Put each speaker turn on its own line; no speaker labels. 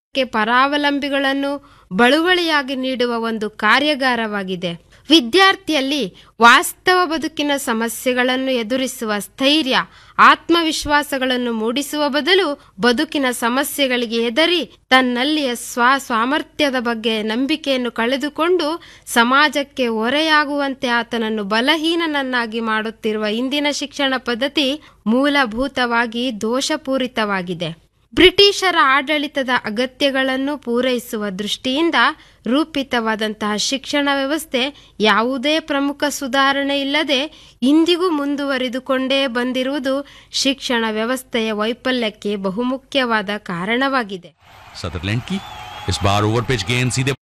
ಕ್ಕೆ ಪರಾವಲಂಬಿಗಳನ್ನು ಬಳುವಳಿಯಾಗಿ ನೀಡುವ ಒಂದು ಕಾರ್ಯಾಗಾರವಾಗಿದೆ ವಿದ್ಯಾರ್ಥಿಯಲ್ಲಿ ವಾಸ್ತವ ಬದುಕಿನ ಸಮಸ್ಯೆಗಳನ್ನು ಎದುರಿಸುವ ಸ್ಥೈರ್ಯ ಆತ್ಮವಿಶ್ವಾಸಗಳನ್ನು ಮೂಡಿಸುವ ಬದಲು ಬದುಕಿನ ಸಮಸ್ಯೆಗಳಿಗೆ ಹೆದರಿ ತನ್ನಲ್ಲಿಯ ಸ್ವ ಸಾಮರ್ಥ್ಯದ ಬಗ್ಗೆ ನಂಬಿಕೆಯನ್ನು ಕಳೆದುಕೊಂಡು ಸಮಾಜಕ್ಕೆ ಹೊರೆಯಾಗುವಂತೆ ಆತನನ್ನು ಬಲಹೀನನನ್ನಾಗಿ ಮಾಡುತ್ತಿರುವ ಇಂದಿನ ಶಿಕ್ಷಣ ಪದ್ಧತಿ ಮೂಲಭೂತವಾಗಿ ದೋಷಪೂರಿತವಾಗಿದೆ ಬ್ರಿಟಿಷರ ಆಡಳಿತದ ಅಗತ್ಯಗಳನ್ನು ಪೂರೈಸುವ ದೃಷ್ಟಿಯಿಂದ ರೂಪಿತವಾದಂತಹ ಶಿಕ್ಷಣ ವ್ಯವಸ್ಥೆ ಯಾವುದೇ ಪ್ರಮುಖ ಸುಧಾರಣೆ ಇಲ್ಲದೆ ಇಂದಿಗೂ ಮುಂದುವರಿದುಕೊಂಡೇ ಬಂದಿರುವುದು ಶಿಕ್ಷಣ ವ್ಯವಸ್ಥೆಯ ವೈಫಲ್ಯಕ್ಕೆ ಬಹುಮುಖ್ಯವಾದ ಕಾರಣವಾಗಿದೆ
सदरलैंड की इस बार ओवर पिच गेंद सीधे